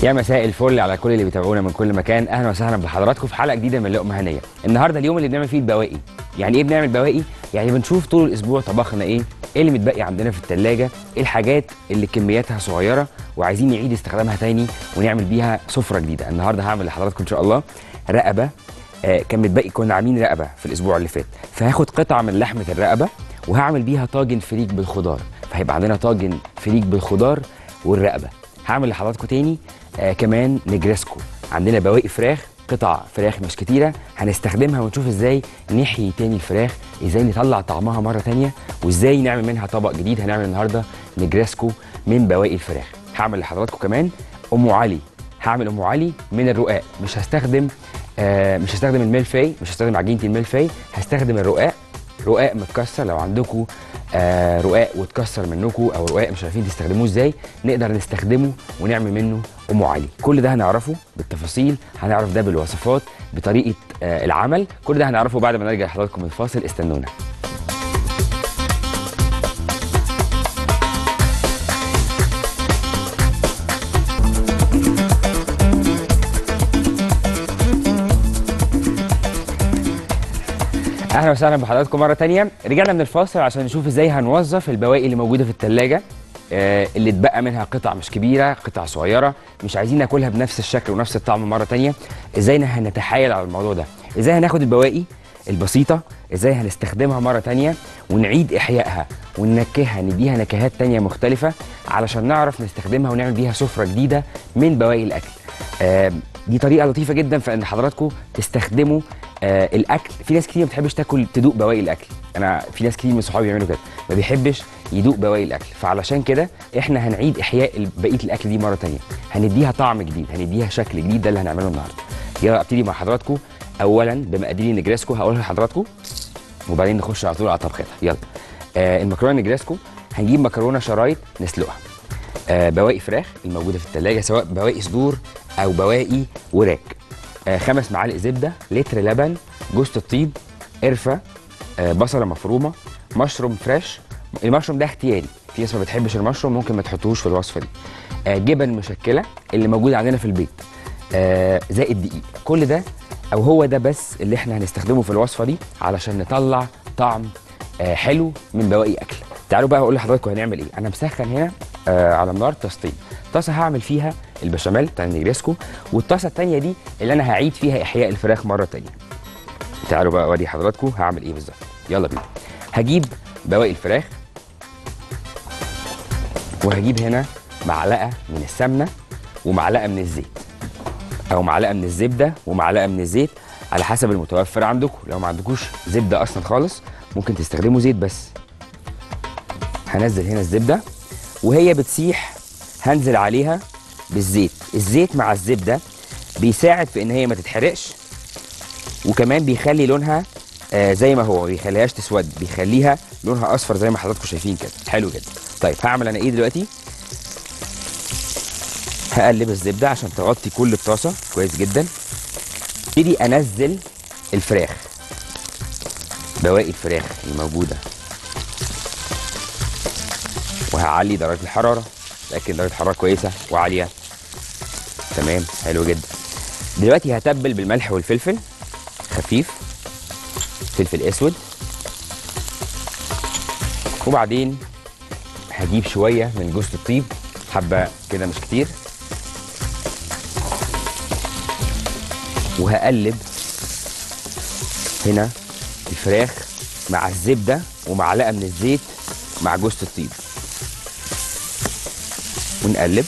يا مساء الفل على كل اللي بيتابعونا من كل مكان اهلا وسهلا بحضراتكم في حلقه جديده من لقمه هنيه النهارده اليوم اللي بنعمل فيه البواقي يعني ايه بنعمل بواقي يعني بنشوف طول الاسبوع طبخنا ايه ايه اللي متبقي عندنا في الثلاجه ايه الحاجات اللي كمياتها صغيره وعايزين نعيد استخدامها تاني ونعمل بيها سفره جديده النهارده هعمل لحضراتكم ان شاء الله رقبه آه كان متبقي كنا عاملين رقبه في الاسبوع اللي فات فهاخد قطعه من لحمه الرقبه وهعمل بيها طاجن فريك بالخضار فهيبقى عندنا طاجن فريك بالخضار والرقبه هعمل لحضراتكم تاني آه كمان نجرسكو عندنا بواقي فراخ قطع فراخ مش كتيره هنستخدمها ونشوف ازاي نحيي تاني الفراخ ازاي نطلع طعمها مره تانيه وازاي نعمل منها طبق جديد هنعمل النهارده نجرسكو من بواقي الفراخ هعمل لحضراتكم كمان ام علي هعمل ام علي من الرقاق مش هستخدم آه مش هستخدم الملفي مش هستخدم عجينه الملفي هستخدم الرقاق رقاق متكسر لو عندكم آه رقاق واتكسر منكم او رقاق مش عارفين تستخدموه ازاي نقدر نستخدمه ونعمل منه ام علي كل ده هنعرفه بالتفاصيل هنعرف ده بالوصفات بطريقه آه العمل كل ده هنعرفه بعد ما نرجع لحضراتكم من الفاصل استنونا اهلا وسهلا بحضراتكم مره تانية رجعنا من الفاصل عشان نشوف ازاي هنوظف البواقي اللي موجوده في الثلاجه آه اللي اتبقى منها قطع مش كبيره قطع صغيره مش عايزين ناكلها بنفس الشكل ونفس الطعم مره تانية ازاي هنتحايل على الموضوع ده ازاي هناخد البواقي البسيطه ازاي هنستخدمها مره تانية ونعيد احيائها وننكهها نديها نكهات تانية مختلفه علشان نعرف نستخدمها ونعمل بيها سفره جديده من بواقي الاكل آه دي طريقه لطيفه جدا في ان حضراتكم تستخدموا آه الاكل في ناس كتير ما بتحبش تاكل تدوق بواقي الاكل انا في ناس كتير من صحابي بيعملوا كده ما بيحبش يدوق بواقي الاكل فعلشان كده احنا هنعيد احياء بقيه الاكل دي مره تانية هنديها طعم جديد هنديها شكل جديد ده اللي هنعمله النهارده يلا ابتدي مع حضراتكم اولا بمقادير النجريسكو هقولها لحضراتكم وبعدين نخش على طول على طبختها يلا آه المكرونه النجريسكو هنجيب مكرونه شرايط نسلقها آه بواقي فراخ الموجوده في الثلاجه سواء بواقي صدور او بواقي وراك آه خمس معالق زبده لتر لبن جوز الطيب قرفه آه بصله مفرومه مشروم فريش المشروم ده اختياري في ناس ما بتحبش المشروم ممكن ما تحطوش في الوصفه دي آه جبن مشكله اللي موجود عندنا في البيت آه زائد دقيق كل ده او هو ده بس اللي احنا هنستخدمه في الوصفه دي علشان نطلع طعم آه حلو من بواقي اكل تعالوا بقى اقول لحضراتكم هنعمل ايه انا مسخن هنا آه على النار طاستين طاسه هعمل فيها البشاميل بتاع النجريسكو والطاسه الثانيه دي اللي انا هعيد فيها احياء الفراخ مره ثانيه تعالوا بقى اوري حضراتكم هعمل ايه بالظبط يلا بينا هجيب بواقي الفراخ وهجيب هنا معلقه من السمنه ومعلقه من الزيت او معلقه من الزبده ومعلقه من الزيت على حسب المتوفر عندكم لو ما عندكوش زبده اصلا خالص ممكن تستخدموا زيت بس هنزل هنا الزبده وهي بتسيح هنزل عليها بالزيت الزيت مع الزبده بيساعد في ان هي ما تتحرقش وكمان بيخلي لونها آه زي ما هو ما بيخليهاش تسود بيخليها لونها اصفر زي ما حضراتكم شايفين كده حلو جدا طيب هعمل انا ايه دلوقتي هقلب الزبده عشان تغطي كل الطاسه كويس جدا ابتدي انزل الفراخ بواقي الفراخ الموجوده وهعلي درجه الحراره اتاكد درجه الحراره كويسه وعاليه تمام حلو جدا دلوقتي هتبل بالملح والفلفل خفيف فلفل اسود وبعدين هجيب شويه من جوز الطيب حبه كده مش كتير وهقلب هنا الفراخ مع الزبده ومعلقه من الزيت مع جوز الطيب ونقلب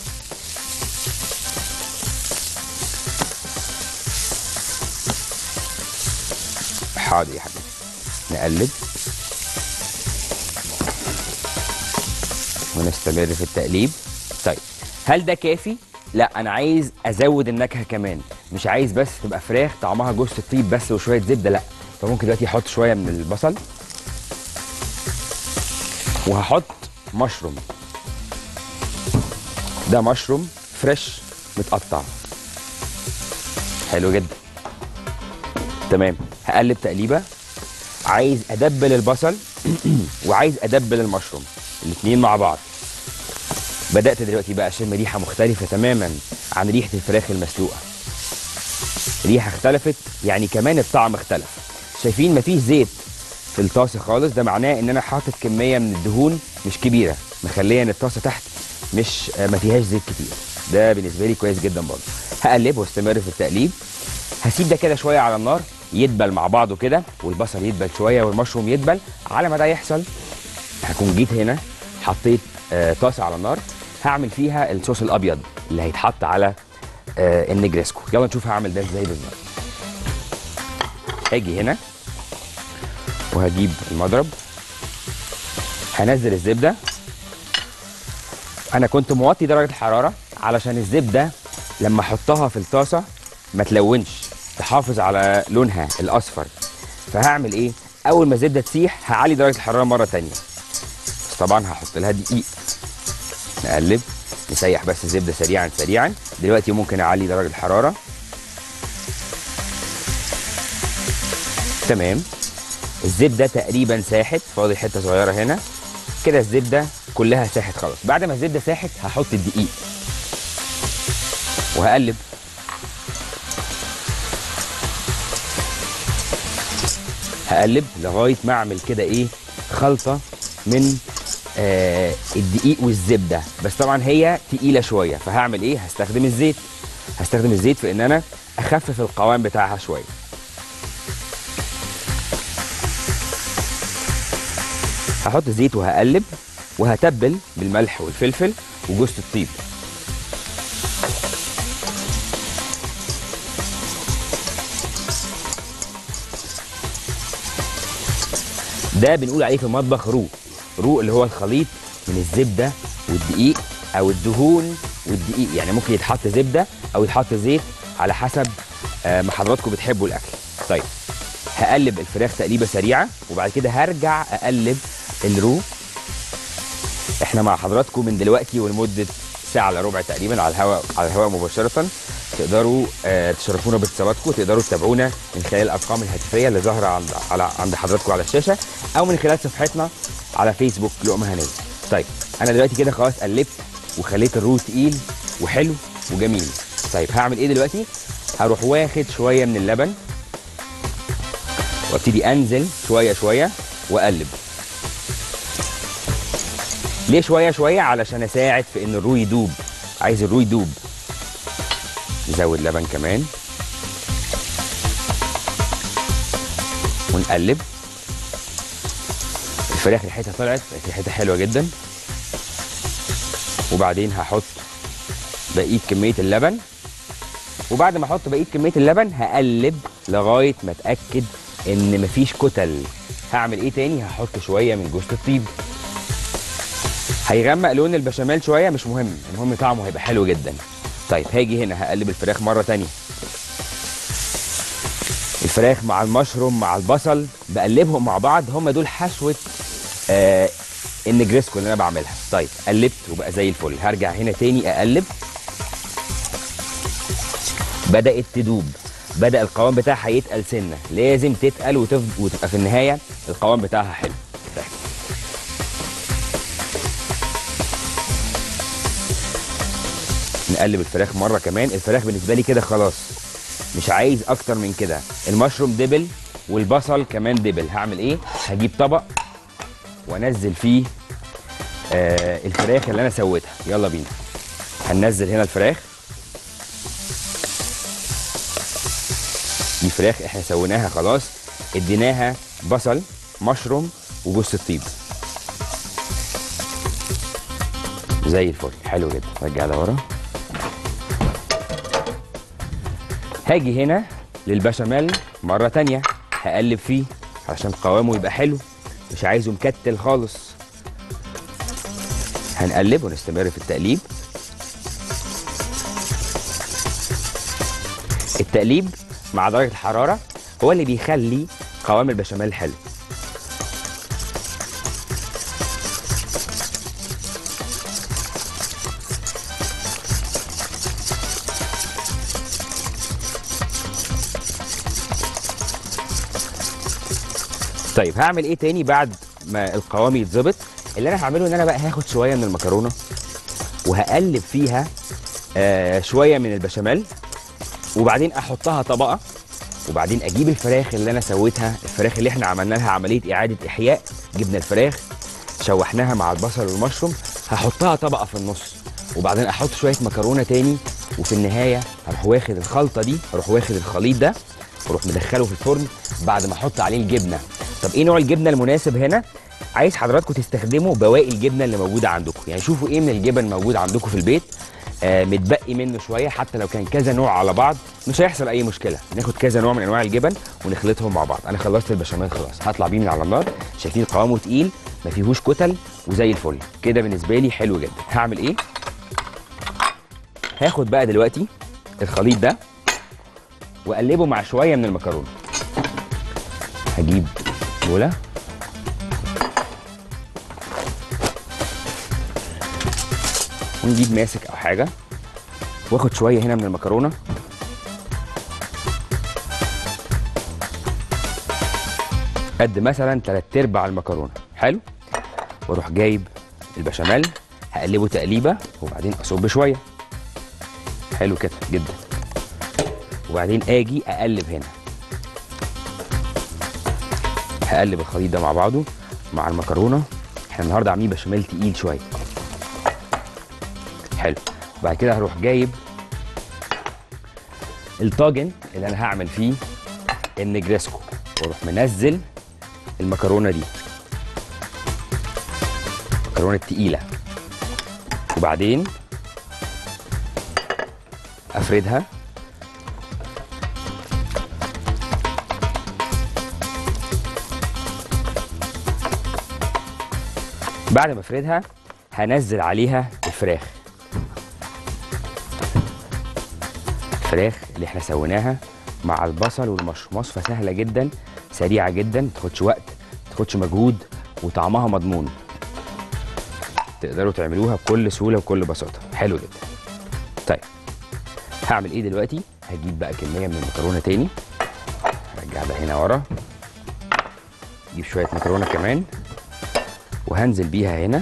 حاضر يا حبيبي نقلب ونستمر في التقليب طيب هل ده كافي لا انا عايز ازود النكهه كمان مش عايز بس تبقى فراخ طعمها جوز الطيب بس وشويه زبده لا فممكن دلوقتي احط شويه من البصل وهحط مشروم ده مشروم فريش متقطع حلو جدا تمام هقلب تقليبه عايز ادبل البصل وعايز ادبل المشروم الاثنين مع بعض بدات دلوقتي بقى اشم ريحه مختلفه تماما عن ريحه الفراخ المسلوقه ريحه اختلفت يعني كمان الطعم اختلف شايفين مفيش زيت في الطاسه خالص ده معناه ان انا حاطط كميه من الدهون مش كبيره مخليه ان الطاسه تحت مش آه، ما فيهاش زيت كتير ده بالنسبه لي كويس جدا برضه هقلب واستمر في التقليب هسيب ده كده شويه على النار يدبل مع بعضه كده والبصل يدبل شويه والمشروم يدبل على ما ده يحصل هكون جيت هنا حطيت آه، طاسه على النار هعمل فيها الصوص الابيض اللي هيتحط على آه، النجريسكو يلا نشوف هعمل ده ازاي بالظبط هاجي هنا وهجيب المضرب هنزل الزبده انا كنت موطي درجه الحراره علشان الزبده لما احطها في الطاسه ما تلونش تحافظ على لونها الاصفر فهعمل ايه اول ما الزبده تسيح هعلي درجه الحراره مره تانية بس طبعا هحط لها دقيق نقلب نسيح بس الزبده سريعا سريعا دلوقتي ممكن اعلي درجه الحراره تمام الزبده تقريبا ساحت فاضل حته صغيره هنا كده الزبده كلها ساحت خلاص بعد ما الزبده ساحت هحط الدقيق وهقلب هقلب لغايه ما اعمل كده ايه خلطه من آه الدقيق والزبده بس طبعا هي تقيله شويه فهعمل ايه هستخدم الزيت هستخدم الزيت في ان انا اخفف القوام بتاعها شويه هحط زيت وهقلب وهتبل بالملح والفلفل وجوز الطيب ده بنقول عليه في المطبخ رو رو اللي هو الخليط من الزبده والدقيق او الدهون والدقيق يعني ممكن يتحط زبده او يتحط زيت على حسب آه، ما حضراتكم بتحبوا الاكل طيب هقلب الفراخ تقليبه سريعه وبعد كده هرجع اقلب الرو احنا مع حضراتكم من دلوقتي ولمده ساعه الا ربع تقريبا على الهواء على الهواء مباشره تقدروا آه، تشرفونا باتصالاتكم تقدروا تتابعونا من خلال الارقام الهاتفيه اللي ظاهره عند على عند حضراتكم على الشاشه او من خلال صفحتنا على فيسبوك لقمه هنيه طيب انا دلوقتي كده خلاص قلبت وخليت الرو تقيل وحلو وجميل طيب هعمل ايه دلوقتي هروح واخد شويه من اللبن وابتدي انزل شويه شويه واقلب ليه شويه شويه علشان اساعد في ان الرو يدوب عايز الرو يدوب نزود لبن كمان ونقلب الفراخ ريحتها طلعت بقت ريحتها حلوه جدا وبعدين هحط بقيه كميه اللبن وبعد ما احط بقيه كميه اللبن هقلب لغايه ما اتاكد ان مفيش كتل هعمل ايه تاني هحط شويه من جوز الطيب هيغمق لون البشاميل شويه مش مهم المهم طعمه هيبقى حلو جدا طيب هاجي هنا هقلب الفراخ مره تانية الفراخ مع المشروم مع البصل بقلبهم مع بعض هم دول حشوه آه النجريسكو اللي انا بعملها طيب قلبت وبقى زي الفل هرجع هنا تاني اقلب بدات تدوب بدا القوام بتاعها يتقل سنه لازم تتقل وتف... وتبقى في النهايه القوام بتاعها حلو طيب. نقلب الفراخ مره كمان الفراخ بالنسبه لي كده خلاص مش عايز اكتر من كده المشروم دبل والبصل كمان دبل هعمل ايه هجيب طبق وانزل فيه آه الفراخ اللي انا سويتها يلا بينا هننزل هنا الفراخ دي فراخ احنا سويناها خلاص اديناها بصل مشروم وجوز الطيب زي الفل حلو جدا رجع لورا هاجي هنا للبشاميل مرة تانية هقلب فيه عشان قوامه يبقى حلو مش عايزه مكتل خالص هنقلب ونستمر في التقليب التقليب مع درجة الحرارة هو اللي بيخلي قوام البشاميل حلو طيب هعمل ايه تاني بعد ما القوام يتظبط اللي انا هعمله ان انا بقى هاخد شويه من المكرونه وهقلب فيها آه شويه من البشاميل وبعدين احطها طبقه وبعدين اجيب الفراخ اللي انا سويتها الفراخ اللي احنا عملنا لها عمليه اعاده احياء جبنا الفراخ شوحناها مع البصل والمشروم هحطها طبقه في النص وبعدين احط شويه مكرونه تاني وفي النهايه هروح واخد الخلطه دي هروح واخد الخليط ده واروح مدخله في الفرن بعد ما احط عليه الجبنه طب ايه نوع الجبنه المناسب هنا عايز حضراتكم تستخدموا بواقي الجبنه اللي موجوده عندكم يعني شوفوا ايه من الجبن موجود عندكم في البيت آه متبقي منه شويه حتى لو كان كذا نوع على بعض مش هيحصل اي مشكله ناخد كذا نوع من انواع الجبن ونخلطهم مع بعض انا خلصت البشاميل خلاص هطلع بيه من على النار شايفين قوامه تقيل ما فيهوش كتل وزي الفل كده بالنسبه لي حلو جدا هعمل ايه هاخد بقى دلوقتي الخليط ده واقلبه مع شويه من المكرونه هجيب بوله ونجيب ماسك او حاجه واخد شويه هنا من المكرونه قد مثلا تلات ارباع المكرونه حلو واروح جايب البشاميل هقلبه تقليبه وبعدين اصب شويه حلو كده جدا وبعدين اجي اقلب هنا هقلب الخليط ده مع بعضه مع المكرونه احنا النهارده عاملين بشاميل تقيل شويه حلو وبعد كده هروح جايب الطاجن اللي انا هعمل فيه النجريسكو واروح منزل المكرونه دي المكرونه التقيله وبعدين افردها بعد ما افردها هنزل عليها الفراخ الفراخ اللي احنا سويناها مع البصل والمشروم وصفه سهله جدا سريعه جدا ما تاخدش وقت ما تاخدش مجهود وطعمها مضمون تقدروا تعملوها بكل سهوله وكل بساطه حلو جدا طيب هعمل ايه دلوقتي هجيب بقى كميه من المكرونه تاني ارجع ده هنا ورا اجيب شويه مكرونه كمان وهنزل بيها هنا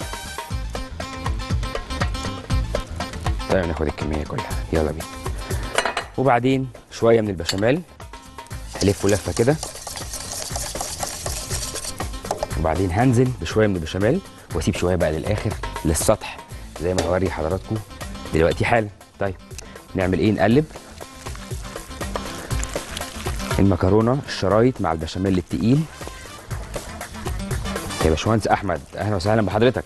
طيب ناخد الكميه كلها يلا بينا وبعدين شويه من البشاميل هلفه لفه كده وبعدين هنزل بشويه من البشاميل واسيب شويه بقى للاخر للسطح زي ما هوري حضراتكم دلوقتي حالا طيب نعمل ايه نقلب المكرونه الشرايط مع البشاميل التقيل يا باشمهندس احمد اهلا وسهلا بحضرتك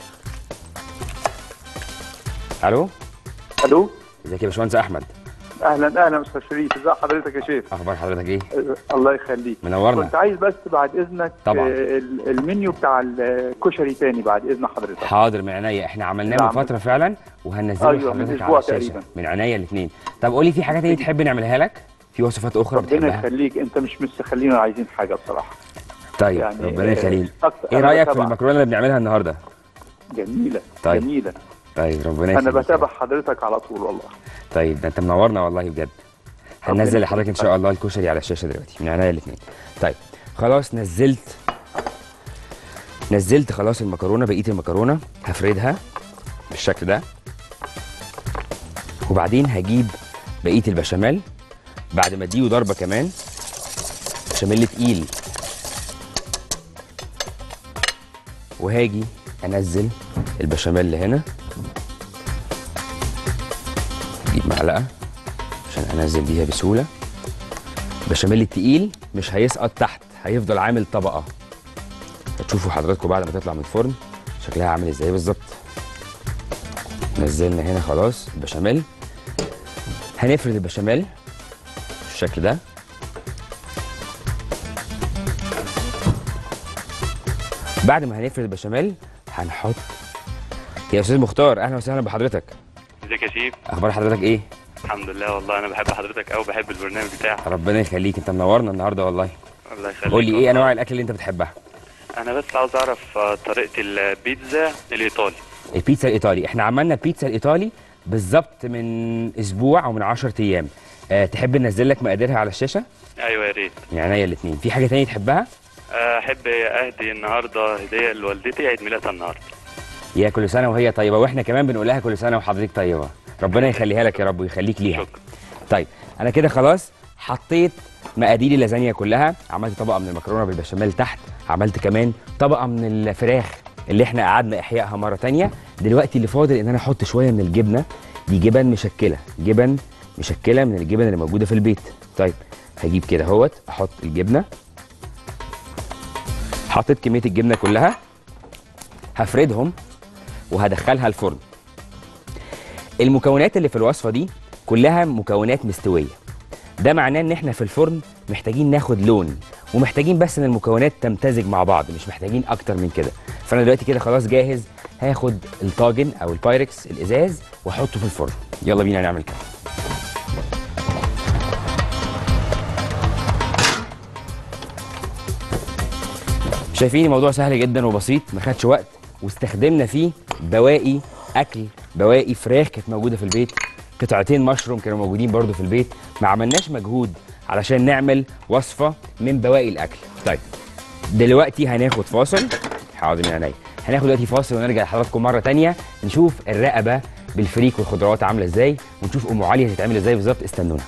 الو الو ازيك يا باشمهندس احمد اهلا اهلا استاذ شريف ازي حضرتك يا شيخ اخبار حضرتك ايه أه، الله يخليك منورنا كنت عايز بس بعد اذنك طبعا. آه، ال- المنيو بتاع الكشري تاني بعد اذن حضرتك حاضر من عينيا احنا عملناه من نعم. فتره فعلا وهننزله أيوة، من لحضرتك أسبوع على الشاشه تقريباً. من عينيا الاثنين طب قولي في حاجات تانية تحب نعملها لك في وصفات اخرى ربنا بتحبها يخليك انت مش مستخلينا عايزين حاجه بصراحه طيب يعني، ربنا آه، يخليك أكتر- ايه أنا رايك في بتابع. المكرونه اللي بنعملها النهارده جميله طيب. جميله طيب ربنا انا يخليك بتابع حضرتك على طول والله طيب ده انت منورنا والله بجد ربنا هننزل لحضرتك ان يخليك. شاء الله الكشري على الشاشه دلوقتي من عينيا الاثنين طيب خلاص نزلت نزلت خلاص المكرونه بقيه المكرونه هفردها بالشكل ده وبعدين هجيب بقيه البشاميل بعد ما اديه ضربه كمان بشاميل تقيل وهاجي انزل البشاميل اللي هنا اجيب معلقه عشان انزل بيها بسهوله البشاميل التقيل مش هيسقط تحت هيفضل عامل طبقه هتشوفوا حضراتكم بعد ما تطلع من الفرن شكلها عامل ازاي بالظبط نزلنا هنا خلاص البشاميل هنفرد البشاميل بالشكل ده بعد ما هنفرد البشاميل هنحط يا استاذ مختار اهلا وسهلا بحضرتك ازيك يا شيف اخبار حضرتك ايه الحمد لله والله انا بحب حضرتك قوي بحب البرنامج بتاعك ربنا يخليك انت منورنا النهارده والله الله يخليك قول لي ايه والله. انواع الاكل اللي انت بتحبها انا بس عاوز اعرف آه، طريقه البيتزا الايطالي البيتزا الايطالي احنا عملنا البيتزا الايطالي بالظبط من اسبوع او من 10 ايام أه تحب ننزل لك مقاديرها على الشاشه ايوه يا ريت من عينيا الاثنين في حاجه تانية تحبها آه، احب اهدي النهارده هديه لوالدتي عيد ميلادها النهارده يا كل سنه وهي طيبه واحنا كمان بنقول لها كل سنه وحضرتك طيبه ربنا يخليها لك يا رب ويخليك ليها شكرا طيب انا كده خلاص حطيت مقادير اللازانيا كلها عملت طبقه من المكرونه بالبشاميل تحت عملت كمان طبقه من الفراخ اللي احنا قعدنا احيائها مره تانية دلوقتي اللي فاضل ان انا احط شويه من الجبنه دي جبن مشكله جبن مشكله من الجبن اللي موجوده في البيت طيب هجيب كده اهوت احط الجبنه حطيت كميه الجبنه كلها هفردهم وهدخلها الفرن المكونات اللي في الوصفه دي كلها مكونات مستويه ده معناه ان احنا في الفرن محتاجين ناخد لون ومحتاجين بس ان المكونات تمتزج مع بعض مش محتاجين اكتر من كده فانا دلوقتي كده خلاص جاهز هاخد الطاجن او البايركس الازاز واحطه في الفرن يلا بينا نعمل كده شايفين الموضوع سهل جدا وبسيط ما خدش وقت واستخدمنا فيه بواقي اكل بواقي فراخ كانت موجوده في البيت قطعتين مشروم كانوا موجودين برضو في البيت ما عملناش مجهود علشان نعمل وصفه من بواقي الاكل طيب دلوقتي هناخد فاصل حاضر من عينيا هناخد دلوقتي فاصل ونرجع لحضراتكم مره تانية نشوف الرقبه بالفريك والخضروات عامله ازاي ونشوف ام علي هتتعمل ازاي بالظبط استنونا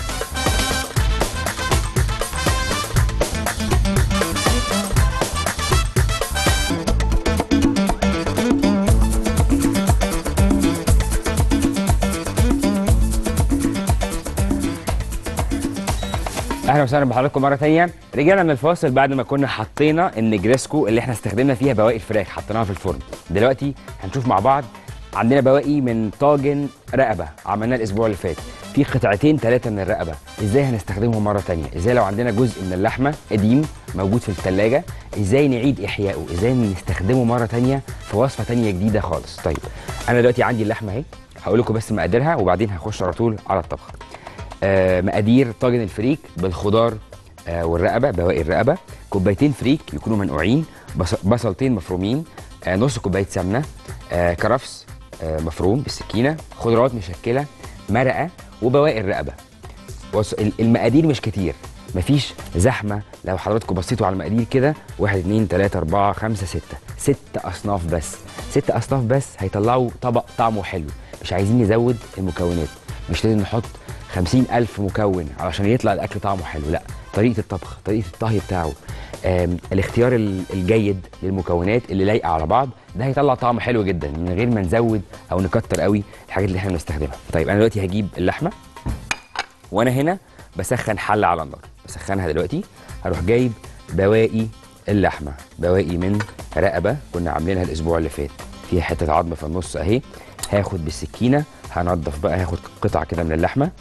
اهلا وسهلا بحضراتكم مره ثانيه رجعنا من الفاصل بعد ما كنا حطينا النجريسكو اللي احنا استخدمنا فيها بواقي الفراخ حطيناها في الفرن دلوقتي هنشوف مع بعض عندنا بواقي من طاجن رقبه عملناه الاسبوع اللي فات في قطعتين ثلاثه من الرقبه ازاي هنستخدمهم مره ثانيه ازاي لو عندنا جزء من اللحمه قديم موجود في الثلاجه ازاي نعيد احيائه ازاي نستخدمه مره ثانيه في وصفه ثانيه جديده خالص طيب انا دلوقتي عندي اللحمه اهي هقول لكم بس مقاديرها وبعدين هخش على طول على الطبخ آه، مقادير طاجن الفريك بالخضار آه، والرقبه بواقي الرقبه كوبايتين فريك يكونوا منقوعين بص- بصلتين مفرومين آه، نص كوبايه سمنه آه، كرفس آه، مفروم بالسكينه خضروات مشكله مرقه وبواقي الرقبه وص- ال- المقادير مش كتير مفيش زحمه لو حضراتكم بصيتوا على المقادير كده واحد اتنين تلاته اربعه خمسه سته ست اصناف بس ست اصناف بس هيطلعوا طبق طعمه حلو مش عايزين نزود المكونات مش لازم نحط خمسين ألف مكون علشان يطلع الأكل طعمه حلو لا طريقة الطبخ طريقة الطهي بتاعه آم، الاختيار ال- الجيد للمكونات اللي لايقة على بعض ده هيطلع طعم حلو جدا من غير ما نزود أو نكتر قوي الحاجات اللي احنا بنستخدمها طيب أنا دلوقتي هجيب اللحمة وانا هنا بسخن حله على النار بسخنها دلوقتي هروح جايب بواقي اللحمه بواقي من رقبه كنا عاملينها الاسبوع اللي فات فيها حته عظم في النص اهي هاخد بالسكينه هنضف بقى هاخد قطعه كده من اللحمه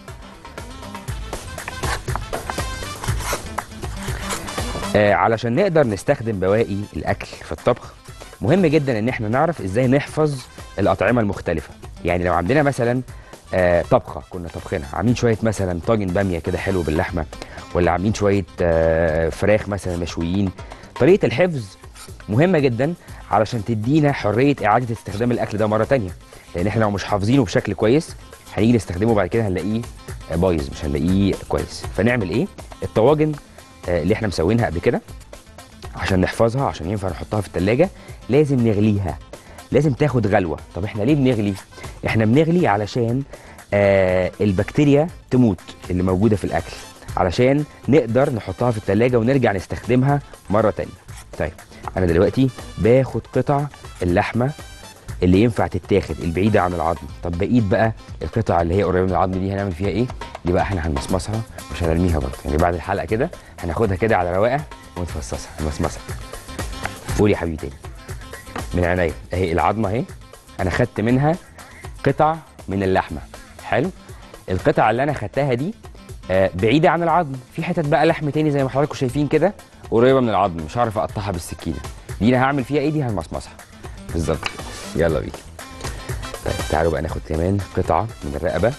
آه علشان نقدر نستخدم بواقي الاكل في الطبخ مهم جدا ان احنا نعرف ازاي نحفظ الاطعمه المختلفه يعني لو عندنا مثلا آه طبخه كنا طبخينها عاملين شويه مثلا طاجن باميه كده حلو باللحمه ولا عاملين شويه آه فراخ مثلا مشويين طريقه الحفظ مهمه جدا علشان تدينا حريه اعاده استخدام الاكل ده مره تانية لان احنا لو مش حافظينه بشكل كويس هنيجي نستخدمه بعد كده هنلاقيه آه، بايظ مش هنلاقيه كويس فنعمل ايه الطواجن آه، اللي احنا مسوينها قبل كده عشان نحفظها عشان ينفع نحطها في التلاجة لازم نغليها لازم تاخد غلوة طب احنا ليه بنغلي احنا بنغلي علشان آه البكتيريا تموت اللي موجودة في الأكل علشان نقدر نحطها في التلاجة ونرجع نستخدمها مرة تانية طيب أنا دلوقتي باخد قطع اللحمة اللي ينفع تتاخد البعيدة عن العظم طب بقيت بقى القطع اللي هي قريبة من العظم دي هنعمل فيها ايه دي بقى احنا هنمصمصها مش هنرميها برضه يعني بعد الحلقة كده هناخدها كده على رواقة ونفصصها نمصمصها قول يا حبيبي تاني من عينيا اهي العظمه اهي انا خدت منها قطع من اللحمه حلو القطع اللي انا خدتها دي آه، بعيده عن العظم في حتت بقى لحم تاني زي ما حضراتكم شايفين كده قريبه من العظم مش هعرف اقطعها بالسكينه دي انا هعمل فيها ايه دي هنمصمصها بالظبط يلا بينا طيب تعالوا بقى ناخد كمان قطعه من الرقبه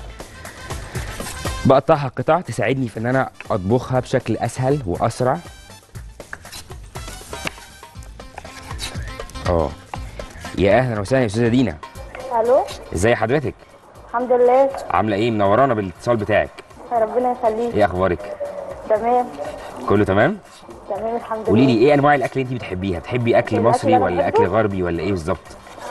بقطعها قطع تساعدني في ان انا اطبخها بشكل اسهل واسرع اه يا اهلا وسهلا يا استاذه دينا الو ازي حضرتك الحمد لله عامله ايه منورانا بالاتصال بتاعك ربنا يخليك ايه اخبارك تمام كله تمام تمام الحمد لله قولي لي ايه انواع الاكل اللي انت بتحبيها بتحبي اكل الأكل مصري اللي أنا ولا بحبه؟ اكل غربي ولا ايه بالظبط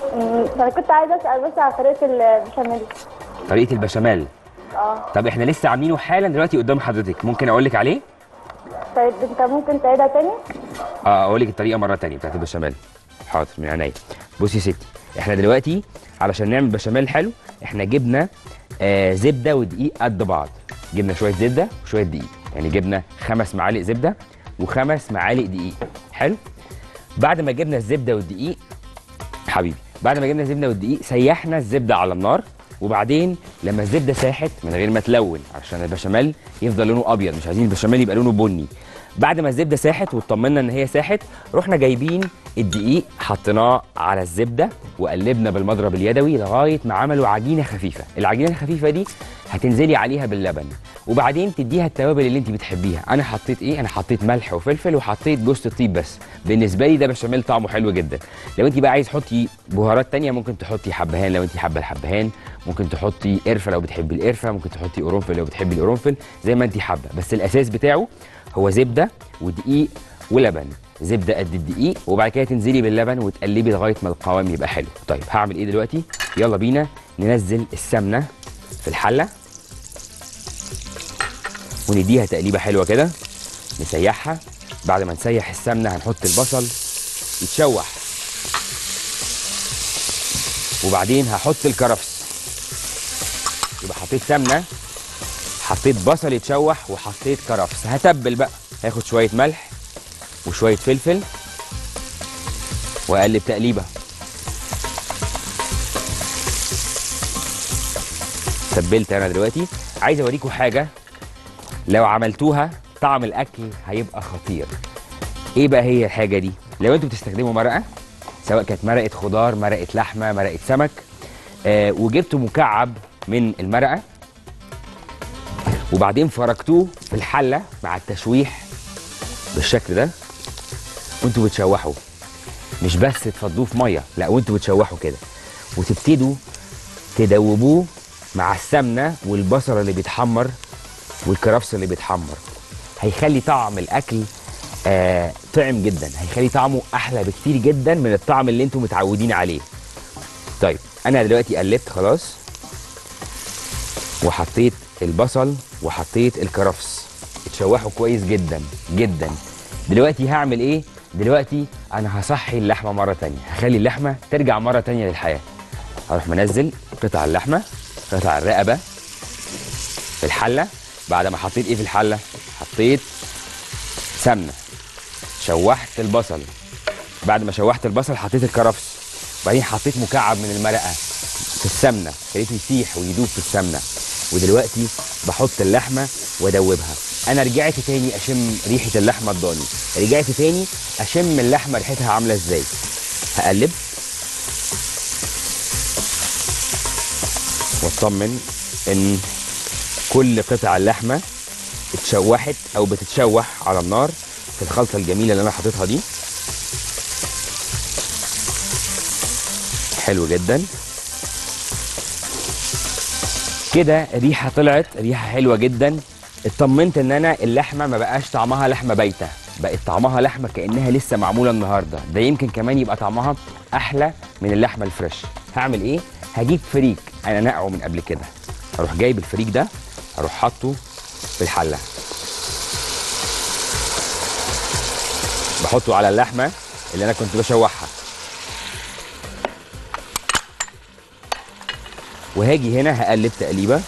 أمم، انا كنت عايزه اسال بس على طريقه البشاميل طريقه البشاميل اه طب احنا لسه عاملينه حالا دلوقتي قدام حضرتك ممكن اقول لك عليه طيب انت ممكن تعيدها تاني اه اقول لك الطريقه مره تانية بتاعت البشاميل حاضر من عينيا بصي يا ستي احنا دلوقتي علشان نعمل بشاميل حلو احنا جبنا آه زبده ودقيق قد بعض جبنا شويه زبده وشويه دقيق يعني جبنا خمس معالق زبده وخمس معالق دقيق حلو بعد ما جبنا الزبده والدقيق حبيبي بعد ما جبنا الزبده والدقيق سيحنا الزبده على النار وبعدين لما الزبده ساحت من غير ما تلون عشان البشاميل يفضل لونه ابيض مش عايزين البشاميل يبقى لونه بني بعد ما الزبده ساحت واطمنا ان هي ساحت رحنا جايبين الدقيق حطيناه على الزبده وقلبنا بالمضرب اليدوي لغايه ما عملوا عجينه خفيفه العجينه الخفيفه دي هتنزلي عليها باللبن وبعدين تديها التوابل اللي انت بتحبيها انا حطيت ايه انا حطيت ملح وفلفل وحطيت جوز الطيب بس بالنسبه لي ده بشاميل طعمه حلو جدا لو انت بقى عايز تحطي بهارات تانية ممكن تحطي حبهان لو انت حابه الحبهان ممكن تحطي قرفه لو بتحبي القرفه ممكن تحطي قرنفل لو بتحبي القرنفل زي ما انت حابه بس الاساس بتاعه هو زبده ودقيق ولبن زبده قد الدقيق وبعد كده تنزلي باللبن وتقلبي لغايه ما القوام يبقى حلو طيب هعمل ايه دلوقتي يلا بينا ننزل السمنه في الحله ونديها تقليبه حلوه كده نسيحها بعد ما نسيح السمنه هنحط البصل يتشوح وبعدين هحط الكرفس يبقى حطيت سمنه حطيت بصل يتشوح وحطيت كرفس هتبل بقى هاخد شويه ملح وشويه فلفل واقلب تقليبه تبلت انا دلوقتي عايز اوريكم حاجه لو عملتوها طعم الاكل هيبقى خطير ايه بقى هي الحاجه دي لو انتوا بتستخدموا مرقه سواء كانت مرقه خضار مرقه لحمه مرقه سمك آه وجبتوا مكعب من المرقه وبعدين فركتوه في الحله مع التشويح بالشكل ده وانتوا بتشوحوا مش بس تفضوه في ميه لا وانتوا بتشوحوا كده وتبتدوا تدوبوه مع السمنه والبصل اللي بيتحمر والكرفس اللي بيتحمر هيخلي طعم الاكل آه طعم جدا هيخلي طعمه احلى بكتير جدا من الطعم اللي انتم متعودين عليه طيب انا دلوقتي قلبت خلاص وحطيت البصل وحطيت الكرفس اتشوحوا كويس جدا جدا دلوقتي هعمل ايه دلوقتي انا هصحي اللحمه مره تانية هخلي اللحمه ترجع مره تانية للحياه هروح منزل قطع اللحمه قطع الرقبه في الحله بعد ما حطيت ايه في الحله حطيت سمنه شوحت البصل بعد ما شوحت البصل حطيت الكرفس وبعدين حطيت مكعب من المرقه في السمنه خليته يسيح ويدوب في السمنه ودلوقتي بحط اللحمه وادوبها انا رجعت تاني اشم ريحه اللحمه الضاني رجعت تاني اشم اللحمه ريحتها عامله ازاي هقلب واطمن ان كل قطع اللحمه اتشوحت او بتتشوح على النار في الخلطه الجميله اللي انا حاططها دي حلو جدا كده ريحه طلعت ريحه حلوه جدا اطمنت ان انا اللحمه ما بقاش طعمها لحمه بايته بقت طعمها لحمه كانها لسه معموله النهارده ده يمكن كمان يبقى طعمها احلى من اللحمه الفريش هعمل ايه هجيب فريك انا نقعه من قبل كده اروح جايب الفريك ده اروح حاطه في الحله بحطه على اللحمه اللي انا كنت بشوحها وهاجي هنا هقلب تقليبه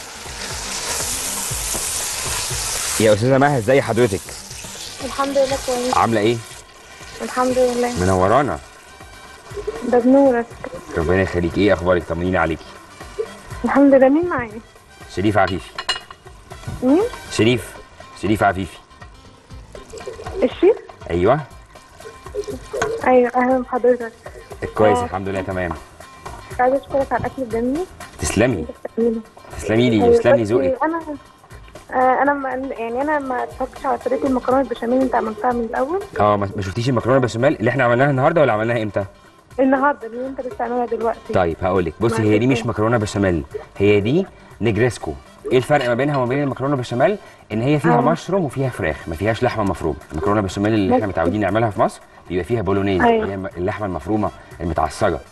يا استاذه مها ازاي حضرتك الحمد لله كويس عامله ايه الحمد لله منورانا ده بنورك ربنا يخليك ايه اخبارك طمنيني عليكي الحمد لله مين معايا شريف عفيفي مين شريف شريف عفيفي الشيف ايوه ايوه اهلا بحضرتك كويس آه. الحمد لله تمام عايزه اشكرك على الاكل الجميل تسلمي اللي بتعمله. تسلمي لي أيوة، تسلمي بس ذوقك انا آه انا ما يعني انا ما اتفرجتش على طريقه المكرونه البشاميل اللي انت عملتها من الاول اه ما ما شفتيش المكرونه بشاميل اللي احنا عملناها النهارده ولا عملناها امتى النهارده اللي انت لسه عاملها دلوقتي طيب هقول لك بصي هي دي مش مكرونه بشاميل هي دي نجريسكو ايه الفرق ما بينها وما بين المكرونه بشاميل ان هي فيها آه. مشروم وفيها فراخ ما فيهاش لحمه مفرومه المكرونه بشاميل اللي احنا بس. متعودين نعملها في مصر بيبقى فيها بولونيز أيوة. اللي هي اللحمه المفرومه المتعصجه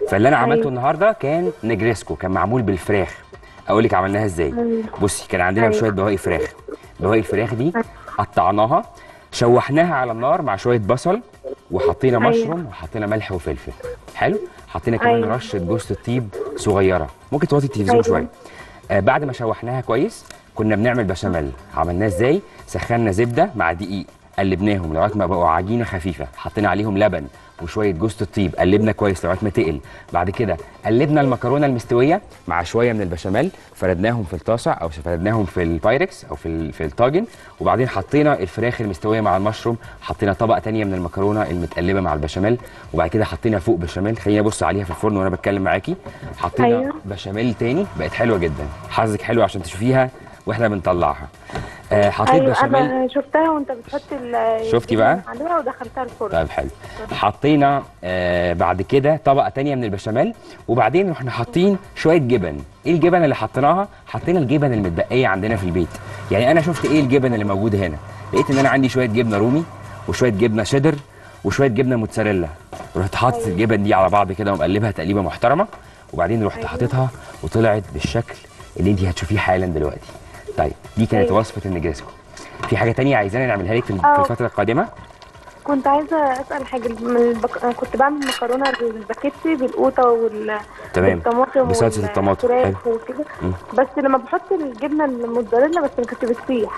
فاللي انا عملته أيوة. النهارده كان نجريسكو كان معمول بالفراخ اقول لك عملناها ازاي أيوة. بصي كان عندنا أيوة. شويه بواقي فراخ بواقي الفراخ دي قطعناها شوحناها على النار مع شويه بصل وحطينا أيوة. مشروم وحطينا ملح وفلفل حلو حطينا كمان أيوة. رشه جوز الطيب صغيره ممكن توطي التلفزيون أيوة. شويه آه بعد ما شوحناها كويس كنا بنعمل بشاميل عملناه ازاي سخنا زبده مع دقيق قلبناهم لغايه ما بقوا عجينه خفيفه حطينا عليهم لبن وشويه جوز الطيب قلبنا كويس لغايه ما تقل بعد كده قلبنا المكرونه المستويه مع شويه من البشاميل فردناهم في الطاسه او فردناهم في البايركس او في ال- في الطاجن وبعدين حطينا الفراخ المستويه مع المشروم حطينا طبقه تانية من المكرونه المتقلبه مع البشاميل وبعد كده حطينا فوق بشاميل خليني ابص عليها في الفرن وانا بتكلم معاكي حطينا أيوة. بشاميل تاني بقت حلوه جدا حظك حلو عشان تشوفيها واحنا بنطلعها آه حطيت ايوه بشاميل انا شفتها وانت بتحط ال شفتي بقى؟ عليها ودخلتها الفرن طيب حلو حطينا آه بعد كده طبقه تانية من البشاميل وبعدين رحنا حاطين شويه جبن ايه الجبن اللي حطيناها حطينا الجبن المتبقيه عندنا في البيت يعني انا شفت ايه الجبن اللي موجوده هنا لقيت ان انا عندي شويه جبنه رومي وشويه جبنه شيدر وشويه جبنه موتزاريلا رحت حاطط الجبن دي على بعض كده ومقلبها تقليبه محترمه وبعدين رحت حاططها وطلعت بالشكل اللي انت هتشوفيه حالا دلوقتي طيب دي كانت أيوة. وصفه النجريسكو في حاجه تانية عايزانا نعملها لك في ال- في آه. الفتره القادمه كنت عايزه اسال حاجه من البك... أنا كنت بعمل مكرونه بالباكيتي بالقوطه وال تمام. والطماطم بصلصة الطماطم. والفراخ وكده مم. بس لما بحط الجبنه الموتزاريلا بس كانت بتسيح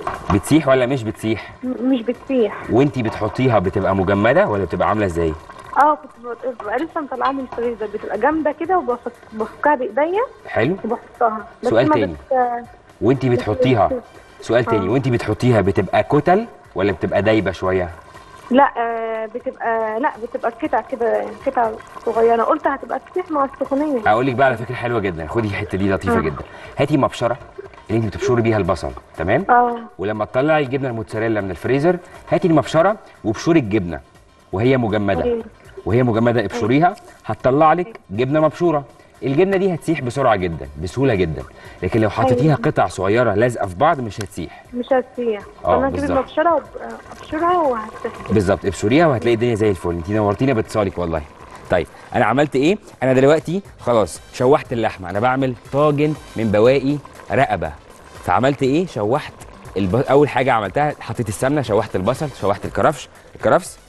بتسيح ولا مش بتسيح م- مش بتسيح وانتي بتحطيها بتبقى مجمده ولا بتبقى عامله ازاي اه كنت ببقى- ببقى لسه مطلعاها من الفريزر بتبقى جامده كده وبفكها بايديا حلو وبحطها بس سؤال ما تاني. بت... وانتي بتحطيها سؤال تاني آه. وانتي بتحطيها بتبقى كتل ولا بتبقى دايبه شويه لا آه بتبقى لا بتبقى قطع كده قطع صغيره قلت هتبقى تسيح مع السخونيه اقول لك بقى على فكره حلوه جدا خدي الحته دي لطيفه آه. جدا هاتي مبشره اللي انت بتبشري بيها البصل تمام اه ولما تطلعي الجبنه الموتزاريلا من الفريزر هاتي المبشره وابشري الجبنه وهي مجمده أيوة. وهي مجمده ابشريها هتطلع لك جبنه مبشوره الجبنه دي هتسيح بسرعه جدا بسهوله جدا لكن لو حطيتيها قطع صغيره لازقه في بعض مش هتسيح مش هتسيح آه، فانا اجيب بالظبط. المبشره وابشرها وهتسيح بالظبط ابشريها وهتلاقي الدنيا زي الفل انت نورتينا باتصالك والله طيب انا عملت ايه انا دلوقتي خلاص شوحت اللحمه انا بعمل طاجن من بواقي رقبه فعملت ايه شوحت الب... اول حاجه عملتها حطيت السمنه شوحت البصل شوحت الكرفش الكرفس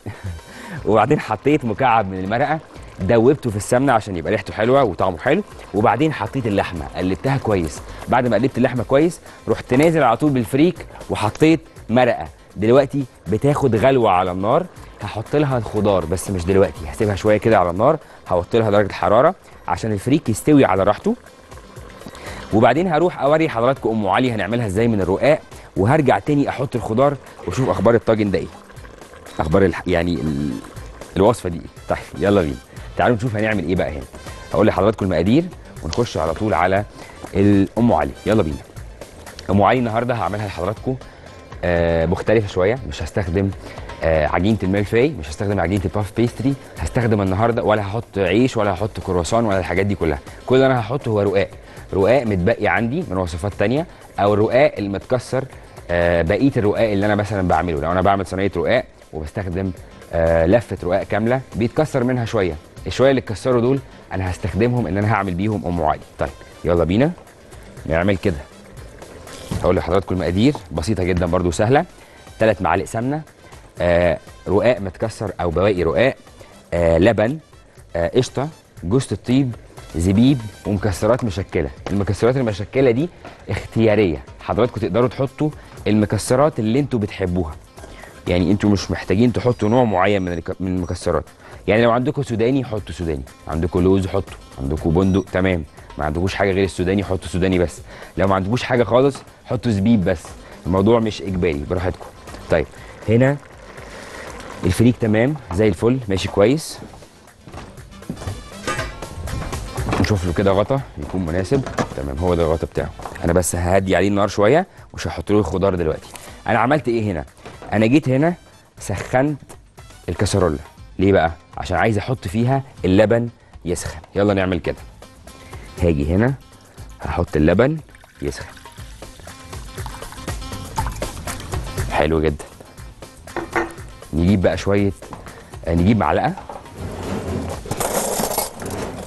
وبعدين حطيت مكعب من المرقه دوبته في السمنه عشان يبقى ريحته حلوه وطعمه حلو وبعدين حطيت اللحمه قلبتها كويس بعد ما قلبت اللحمه كويس رحت نازل على طول بالفريك وحطيت مرقه دلوقتي بتاخد غلوه على النار هحط لها الخضار بس مش دلوقتي هسيبها شويه كده على النار هحط لها درجه حراره عشان الفريك يستوي على راحته وبعدين هروح اوري حضراتكم ام علي هنعملها ازاي من الرقاق وهرجع تاني احط الخضار واشوف اخبار الطاجن ده ايه اخبار الح... يعني ال... الوصفه دي ايه طيب يلا بينا تعالوا نشوف هنعمل ايه بقى هنا هقول لحضراتكم المقادير ونخش على طول على ام علي يلا بينا ام علي النهارده هعملها لحضراتكم آه مختلفه شويه مش هستخدم آه عجينه الميلفي مش هستخدم عجينه الباف بيستري هستخدم النهارده ولا هحط عيش ولا هحط كرواسون ولا الحاجات دي كلها كل اللي انا هحطه هو رقاق رقاق متبقي عندي من وصفات تانية او الرقاق المتكسر آه بقيه الرقاق اللي انا مثلا بعمله لو انا بعمل صينيه رقاق وبستخدم آه لفه رقاق كامله بيتكسر منها شويه الشويه اللي اتكسروا دول انا هستخدمهم ان انا هعمل بيهم ام علي طيب يلا بينا نعمل كده هقول لحضراتكم المقادير بسيطه جدا برده سهله ثلاث معالق سمنه آه رقاق متكسر او بواقي رقاق آه لبن آه قشطه جوز الطيب زبيب ومكسرات مشكله المكسرات المشكله دي اختياريه حضراتكم تقدروا تحطوا المكسرات اللي انتوا بتحبوها يعني انتوا مش محتاجين تحطوا نوع معين من الك- من المكسرات يعني لو عندكم سوداني حطوا سوداني عندكم لوز حطوا عندكم بندق تمام ما عندكوش حاجه غير السوداني حطوا سوداني بس لو ما عندكوش حاجه خالص حطوا زبيب بس الموضوع مش اجباري براحتكم طيب هنا الفريك تمام زي الفل ماشي كويس نشوف له كده غطا يكون مناسب تمام هو ده الغطا بتاعه انا بس ههدي عليه النار شويه مش هحط له الخضار دلوقتي انا عملت ايه هنا انا جيت هنا سخنت الكسرولة ليه بقى عشان عايز احط فيها اللبن يسخن يلا نعمل كده هاجي هنا هحط اللبن يسخن حلو جدا نجيب بقى شويه آه، نجيب معلقه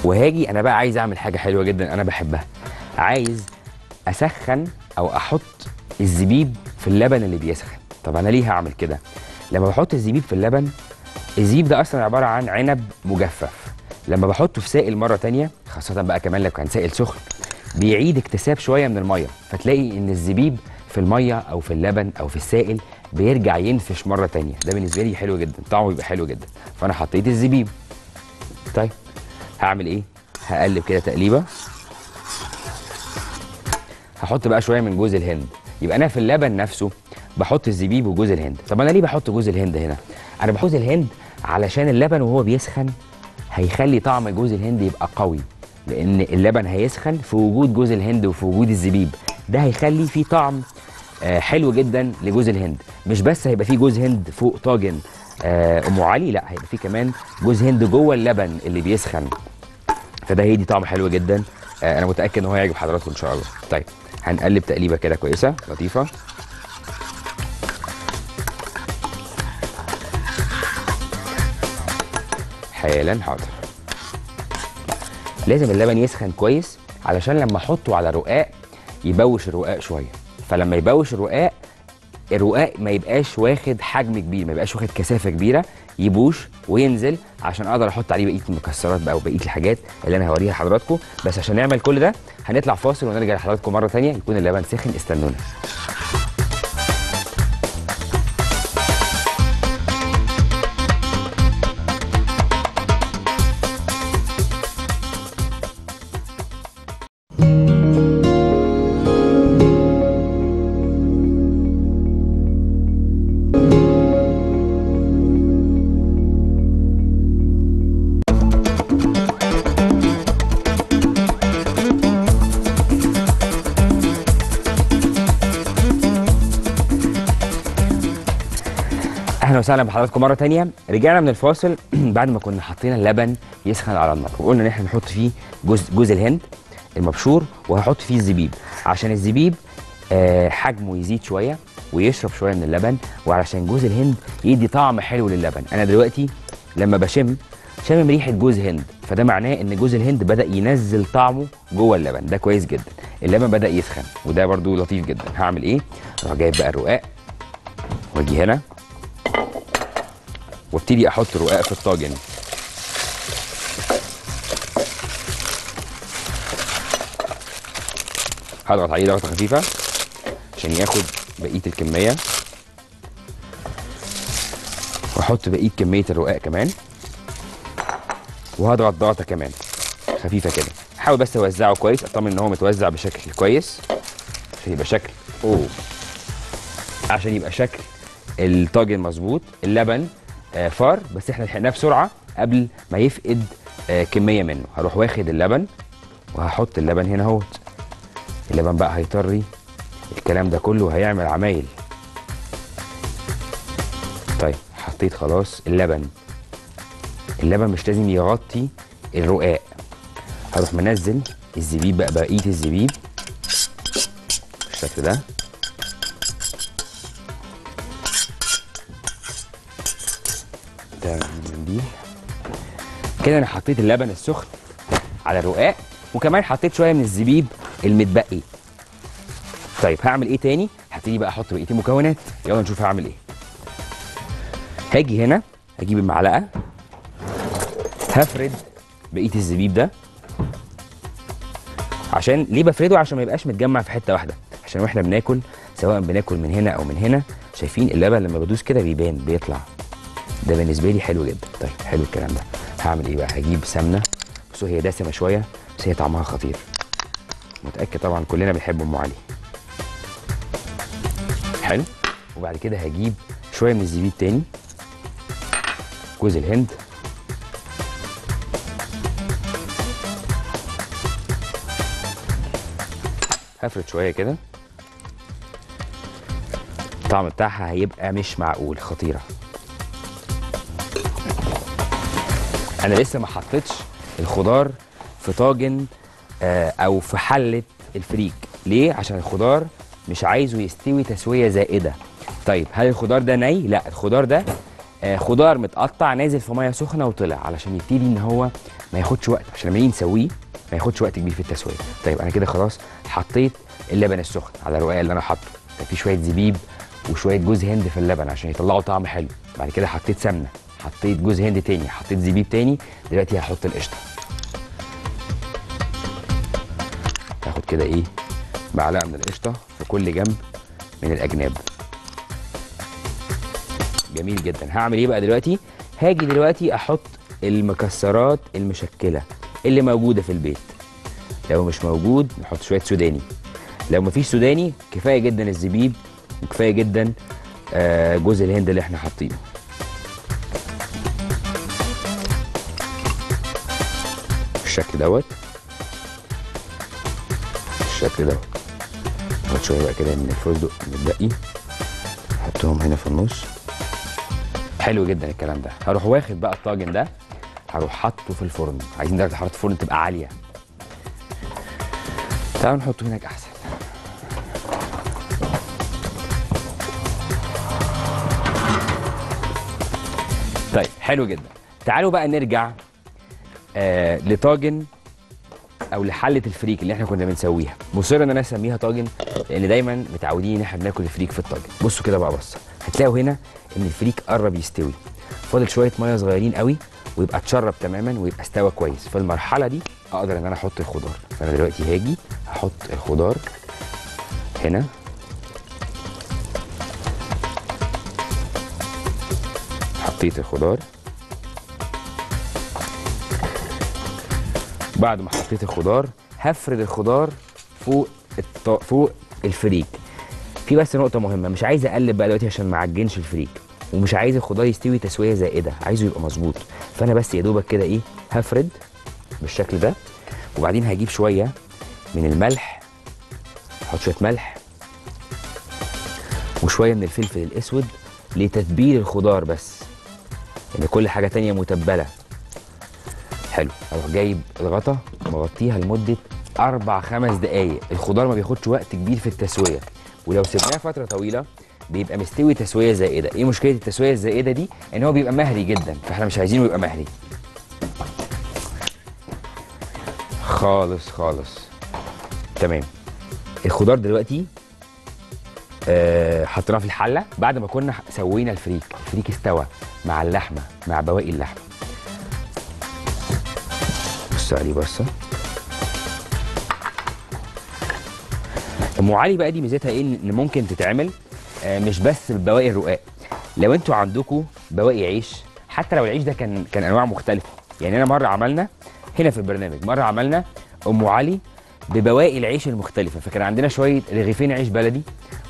وهاجي انا بقى عايز اعمل حاجه حلوه جدا انا بحبها عايز اسخن او احط الزبيب في اللبن اللي بيسخن طب انا ليه هعمل كده لما بحط الزبيب في اللبن الزبيب ده اصلا عباره عن عنب مجفف لما بحطه في سائل مره تانية خاصه بقى كمان لو كان سائل سخن بيعيد اكتساب شويه من الميه فتلاقي ان الزبيب في الميه او في اللبن او في السائل بيرجع ينفش مره تانية ده بالنسبه لي حلو جدا طعمه بيبقى حلو جدا فانا حطيت الزبيب طيب هعمل ايه هقلب كده تقليبه هحط بقى شويه من جوز الهند يبقى انا في اللبن نفسه بحط الزبيب وجوز الهند طب انا ليه بحط جوز الهند هنا انا بحط الهند علشان اللبن وهو بيسخن هيخلي طعم جوز الهند يبقى قوي لان اللبن هيسخن في وجود جوز الهند وفي وجود الزبيب ده هيخلي فيه طعم آه، حلو جدا لجوز الهند مش بس هيبقى فيه جوز هند فوق طاجن آه، ام علي لا هيبقى فيه كمان جوز هند جوه اللبن اللي بيسخن فده هيدي طعم حلو جدا آه، انا متاكد ان هو هيعجب حضراتكم ان شاء الله طيب هنقلب تقليبه كده كويسه لطيفه حالا حاضر لازم اللبن يسخن كويس علشان لما احطه على رقاق يبوش الرقاق شويه فلما يبوش الرقاق الرقاق ما يبقاش واخد حجم كبير ما يبقاش واخد كثافه كبيره يبوش وينزل عشان اقدر احط عليه بقيه المكسرات بقى وبقيه الحاجات اللي انا هوريها لحضراتكم بس عشان نعمل كل ده هنطلع فاصل ونرجع لحضراتكم مره ثانيه يكون اللبن سخن استنونا اهلا وسهلا بحضراتكم مره تانية رجعنا من الفاصل بعد ما كنا حطينا اللبن يسخن على النار وقلنا ان احنا نحط فيه جوز جوز الهند المبشور وهحط فيه الزبيب عشان الزبيب آه حجمه يزيد شويه ويشرب شويه من اللبن وعلشان جوز الهند يدي طعم حلو للبن انا دلوقتي لما بشم شامم ريحه جوز هند فده معناه ان جوز الهند بدا ينزل طعمه جوه اللبن ده كويس جدا اللبن بدا يسخن وده برضو لطيف جدا هعمل ايه اروح جايب بقى الرقاق واجي هنا وابتدي احط رقاق في الطاجن هضغط عليه ضغطه خفيفه عشان ياخد بقيه الكميه واحط بقيه كميه الرقاق كمان وهضغط ضغطه كمان خفيفه كده حاول بس اوزعه كويس اطمن ان هو متوزع بشكل كويس عشان يبقى شكل اوه عشان يبقى شكل الطاجن مظبوط اللبن آه، فار بس احنا لحقناه بسرعه قبل ما يفقد آه، كميه منه هروح واخد اللبن وهحط اللبن هنا اهوت اللبن بقى هيطري الكلام ده كله هيعمل عمايل طيب حطيت خلاص اللبن اللبن مش لازم يغطي الرقاق هروح منزل الزبيب بقى بقيه الزبيب بالشكل ده ده منديل كده انا حطيت اللبن السخن على الرقاق وكمان حطيت شويه من الزبيب المتبقي طيب هعمل ايه تاني هبتدي بقى احط بقيه المكونات يلا نشوف هعمل ايه هاجي هنا هجيب المعلقه هفرد بقيه الزبيب ده عشان ليه بفرده عشان ما يبقاش متجمع في حته واحده عشان واحنا بناكل سواء بناكل من هنا او من هنا شايفين اللبن لما بدوس كده بيبان بيطلع ده بالنسبه لي حلو جدا طيب حلو الكلام ده هعمل ايه بقى هجيب سمنه بصوا هي دسمه شويه بس هي طعمها خطير متاكد طبعا كلنا بنحب ام علي حلو وبعد كده هجيب شويه من الزبيب تاني جوز الهند هفرد شويه كده الطعم بتاعها هيبقى مش معقول خطيره انا لسه ما حطيتش الخضار في طاجن آه، او في حله الفريك ليه عشان الخضار مش عايزه يستوي تسويه زائده طيب هل الخضار ده ني لا الخضار ده آه خضار متقطع نازل في ميه سخنه وطلع علشان يبتدي ان هو ما ياخدش وقت عشان لما نيجي نسويه ما ياخدش وقت كبير في التسويه طيب انا كده خلاص حطيت اللبن السخن على الرقاق اللي انا حاطه كان في شويه زبيب وشويه جوز هند في اللبن عشان يطلعوا طعم حلو بعد كده حطيت سمنه حطيت جوز هند تاني حطيت زبيب تاني دلوقتي هحط القشطه هاخد كده ايه معلقه من القشطه في كل جنب من الاجناب جميل جدا هعمل ايه بقى دلوقتي هاجي دلوقتي احط المكسرات المشكله اللي موجوده في البيت لو مش موجود نحط شويه سوداني لو مفيش سوداني كفايه جدا الزبيب وكفايه جدا آه، جوز الهند اللي احنا حاطينه بالشكل دوت بالشكل دوت نحط شويه بقى كده من الفستق المتبقي نحطهم هنا في النص حلو جدا الكلام ده هروح واخد بقى الطاجن ده هروح حاطه في الفرن عايزين درجه حراره الفرن تبقى عاليه تعالوا نحطه هناك احسن طيب حلو جدا تعالوا بقى نرجع آه لطاجن او لحله الفريك اللي احنا كنا بنسويها مصر ان انا اسميها طاجن لان دايما متعودين ان احنا بناكل الفريك في الطاجن بصوا كده بقى بص هتلاقوا هنا ان الفريك قرب يستوي فاضل شويه ميه صغيرين قوي ويبقى اتشرب تماما ويبقى استوى كويس في المرحله دي اقدر ان انا احط الخضار فانا دلوقتي هاجي احط الخضار هنا حطيت الخضار بعد ما حطيت الخضار هفرد الخضار فوق الط... فوق الفريك في بس نقطة مهمة مش عايز اقلب بقى دلوقتي عشان ما اعجنش الفريك ومش عايز الخضار يستوي تسوية زائدة عايزه يبقى مظبوط فانا بس يا دوبك كده ايه هفرد بالشكل ده وبعدين هجيب شوية من الملح احط شوية ملح وشوية من الفلفل الاسود لتتبيل الخضار بس ان كل حاجة تانية متبلة حلو اروح جايب الغطا مغطيها لمده اربع خمس دقائق الخضار ما بياخدش وقت كبير في التسويه ولو سيبناه فتره طويله بيبقى مستوي تسويه زائده ايه مشكله التسويه الزائده دي ان هو بيبقى مهري جدا فاحنا مش عايزينه يبقى مهري خالص خالص تمام الخضار دلوقتي آه حطيناه في الحله بعد ما كنا سوينا الفريك الفريك استوى مع اللحمه مع بواقي اللحمه بص عليه بصه ام علي بقى دي ميزتها ايه ان ممكن تتعمل آه، مش بس ببواقي الرقاق لو انتوا عندكم بواقي عيش حتى لو العيش ده كان كان انواع مختلفه يعني انا مره عملنا هنا في البرنامج مره عملنا ام علي ببواقي العيش المختلفه فكان عندنا شويه رغيفين عيش بلدي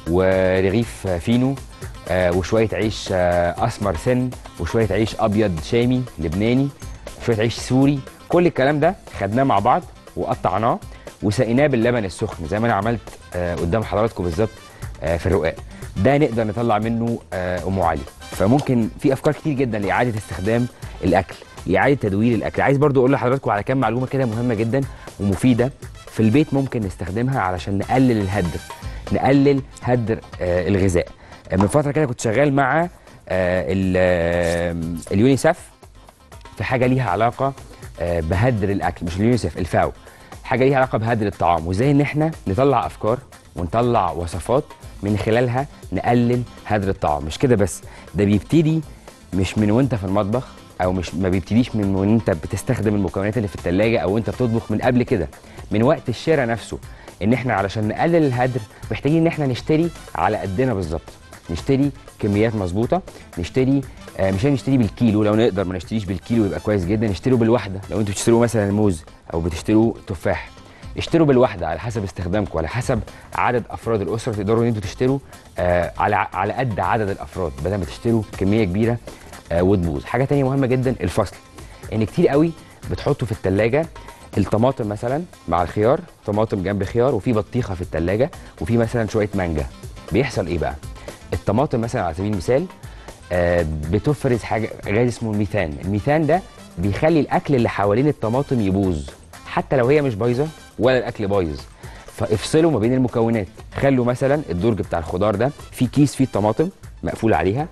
ورغيف فينو آه، وشويه عيش آه، اسمر سن وشويه عيش ابيض شامي لبناني شويه عيش سوري كل الكلام ده خدناه مع بعض وقطعناه وسقيناه باللبن السخن زي ما انا عملت آه، قدام حضراتكم بالظبط آه، في الرقاق ده نقدر نطلع منه آه، ام علي فممكن في افكار كتير جدا لاعاده استخدام الاكل لاعاده تدوير الاكل عايز برضو اقول لحضراتكم على كام معلومه كده مهمه جدا ومفيده في البيت ممكن نستخدمها علشان نقلل الهدر نقلل هدر آه، الغذاء آه، من فتره كده كنت شغال مع آه، ال- آه، اليونيسف في حاجه ليها علاقه آه، بهدر الاكل مش اليونيسف الفاو حاجه ليها علاقه بهدر الطعام وازاي ان احنا نطلع افكار ونطلع وصفات من خلالها نقلل هدر الطعام مش كده بس ده بيبتدي مش من وانت في المطبخ او مش ما بيبتديش من وانت بتستخدم المكونات اللي في الثلاجه او انت بتطبخ من قبل كده من وقت الشراء نفسه ان احنا علشان نقلل الهدر محتاجين ان احنا نشتري على قدنا بالظبط نشتري كميات مظبوطه نشتري آه مش هنشتري بالكيلو لو نقدر ما نشتريش بالكيلو يبقى كويس جدا نشتروا بالواحده لو انتوا بتشتروا مثلا موز او بتشتروا تفاح اشتروا بالواحده على حسب استخدامكم على حسب عدد افراد الاسره تقدروا ان انتوا تشتروا آه على على قد عدد الافراد بدل ما تشتروا كميه كبيره آه وتبوظ حاجه تانية مهمه جدا الفصل ان كتير قوي بتحطوا في الثلاجه الطماطم مثلا مع الخيار طماطم جنب خيار وفي بطيخه في الثلاجه وفي مثلا شويه مانجا بيحصل ايه بقى الطماطم مثلا على سبيل المثال آه، بتفرز حاجه غاز اسمه الميثان الميثان ده بيخلي الاكل اللي حوالين الطماطم يبوظ حتى لو هي مش بايظه ولا الاكل بايظ فافصلوا ما بين المكونات خلوا مثلا الدرج بتاع الخضار ده في كيس فيه الطماطم مقفول عليها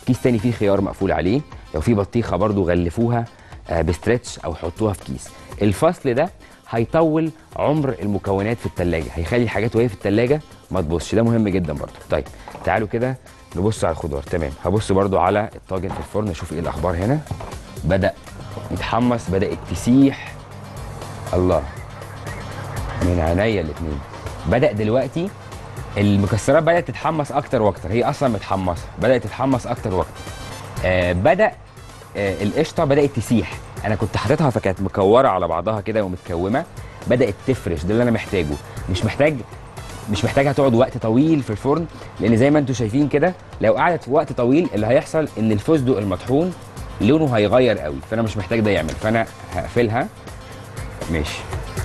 كيس تاني فيه خيار مقفول عليه لو في بطيخه برضو غلفوها آه، بستريتش او حطوها في كيس الفصل ده هيطول عمر المكونات في التلاجة هيخلي الحاجات وهي في التلاجة ما تبصش ده مهم جدا برضو طيب تعالوا كده نبص على الخضار تمام هبص برضو على الطاجن في الفرن اشوف ايه الاخبار هنا بدا يتحمص بدات تسيح الله من عينيا الاثنين بدا دلوقتي المكسرات بدات تتحمص اكتر واكتر هي اصلا متحمصه بدات تتحمص اكتر واكتر آه بدا آه القشطه بدات تسيح انا كنت حاططها فكانت مكوره على بعضها كده ومتكومه بدات تفرش ده اللي انا محتاجه مش محتاج مش محتاجها تقعد وقت طويل في الفرن لان زي ما انتم شايفين كده لو قعدت في وقت طويل اللي هيحصل ان الفستق المطحون لونه هيغير قوي فانا مش محتاج ده يعمل فانا هقفلها ماشي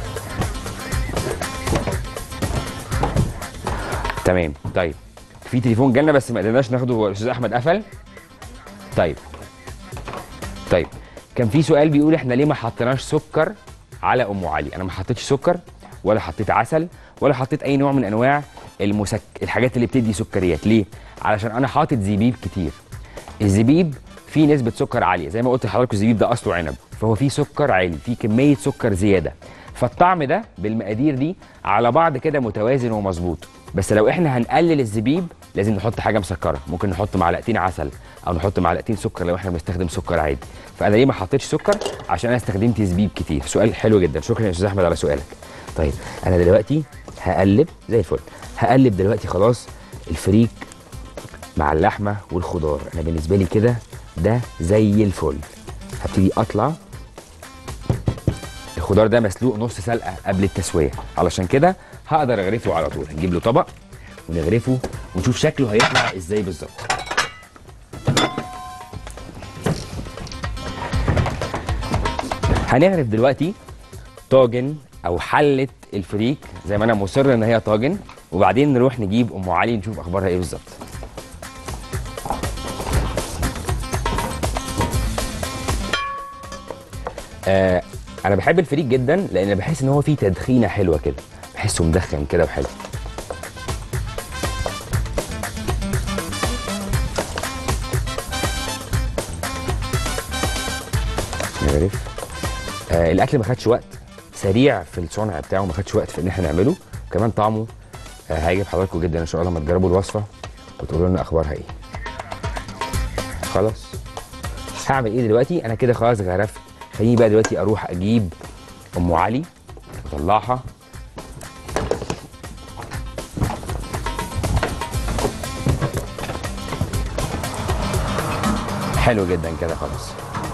تمام طيب في تليفون جالنا بس ما قدرناش ناخده هو الاستاذ احمد قفل طيب طيب كان في سؤال بيقول احنا ليه ما حطيناش سكر على ام علي انا ما حطيتش سكر ولا حطيت عسل ولا حطيت اي نوع من انواع المسك الحاجات اللي بتدي سكريات ليه علشان انا حاطط زبيب كتير الزبيب فيه نسبه سكر عاليه زي ما قلت لحضراتكم الزبيب ده اصله عنب فهو فيه سكر عالي فيه كميه سكر زياده فالطعم ده بالمقادير دي على بعض كده متوازن ومظبوط بس لو احنا هنقلل الزبيب لازم نحط حاجه مسكره ممكن نحط معلقتين عسل او نحط معلقتين سكر لو احنا بنستخدم سكر عادي فانا ليه ما حطيتش سكر عشان انا استخدمت زبيب كتير سؤال حلو جدا شكرا يا استاذ احمد على سؤالك طيب انا دلوقتي هقلب زي الفل هقلب دلوقتي خلاص الفريك مع اللحمه والخضار انا بالنسبه لي كده ده زي الفل هبتدي اطلع الخضار ده مسلوق نص سلقه قبل التسويه علشان كده هقدر اغرفه على طول هنجيب له طبق ونغرفه ونشوف شكله هيطلع ازاي بالظبط هنغرف دلوقتي طاجن او حله الفريك زي ما انا مصر ان هي طاجن وبعدين نروح نجيب ام علي نشوف اخبارها ايه بالظبط آه انا بحب الفريك جدا لان بحس ان هو فيه تدخينه حلوه كده بحسه مدخن كده وحلو نغرف آه الاكل ما خدش وقت سريع في الصنع بتاعه ما خدش وقت في ان احنا نعمله وكمان طعمه آه هيعجب حضراتكم جدا ان شاء الله لما تجربوا الوصفه وتقولوا لنا اخبارها ايه خلاص هعمل ايه دلوقتي انا كده خلاص غرفت خليني بقى دلوقتي اروح اجيب ام علي واطلعها حلو جدا كده خلاص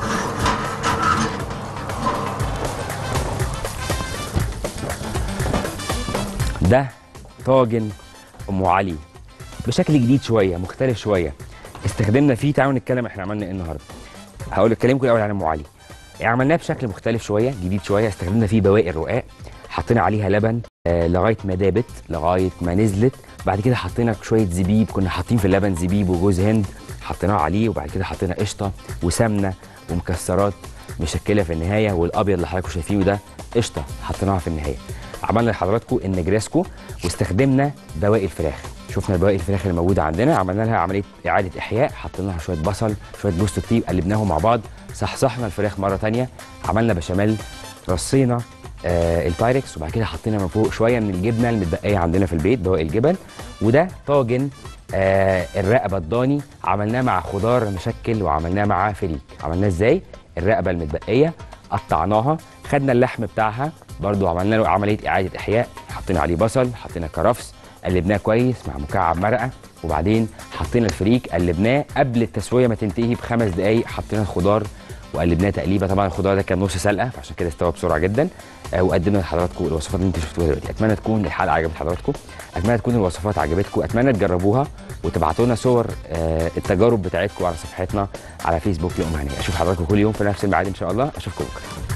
ده طاجن ام علي بشكل جديد شويه مختلف شويه استخدمنا فيه تعالوا نتكلم احنا عملنا ايه النهارده هقول اكلمكم الاول عن ام علي عملناه بشكل مختلف شويه جديد شويه استخدمنا فيه بواقي الرقاق حطينا عليها لبن آه لغايه ما دابت لغايه ما نزلت بعد كده حطينا شويه زبيب كنا حاطين في اللبن زبيب وجوز هند حطيناه عليه وبعد كده حطينا قشطه وسمنه ومكسرات مشكله في النهايه والابيض اللي حضراتكم شايفينه ده قشطه حطيناها في النهايه عملنا لحضراتكم النجريسكو واستخدمنا بواقي الفراخ شفنا بواقي الفراخ اللي موجوده عندنا عملنا لها عمليه اعاده احياء حطينا لها شويه بصل شويه جوز الطيب قلبناهم مع بعض صحصحنا الفراخ مره تانية عملنا بشاميل رصينا آه البايركس وبعد كده حطينا من فوق شويه من الجبنه المتبقيه عندنا في البيت بواقي الجبن وده طاجن آه الرقبه الضاني عملناه مع خضار مشكل وعملناه مع فريك عملناه ازاي الرقبه المتبقيه قطعناها خدنا اللحم بتاعها برضو عملنا له عمليه اعاده احياء حطينا عليه بصل حطينا كرفس قلبناه كويس مع مكعب مرقه وبعدين حطينا الفريك قلبناه قبل التسويه ما تنتهي بخمس دقائق حطينا الخضار وقلبناه تقليبه طبعا الخضار ده كان نص سلقه فعشان كده استوى بسرعه جدا آه وقدمنا لحضراتكم الوصفات اللي انتم شفتوها دلوقتي اتمنى تكون الحلقه عجبت حضراتكم اتمنى تكون الوصفات عجبتكم اتمنى تجربوها وتبعتوا لنا صور آه التجارب بتاعتكم على صفحتنا على فيسبوك لأم هنيه اشوف حضراتكم كل يوم في نفس الميعاد ان شاء الله اشوفكم بكره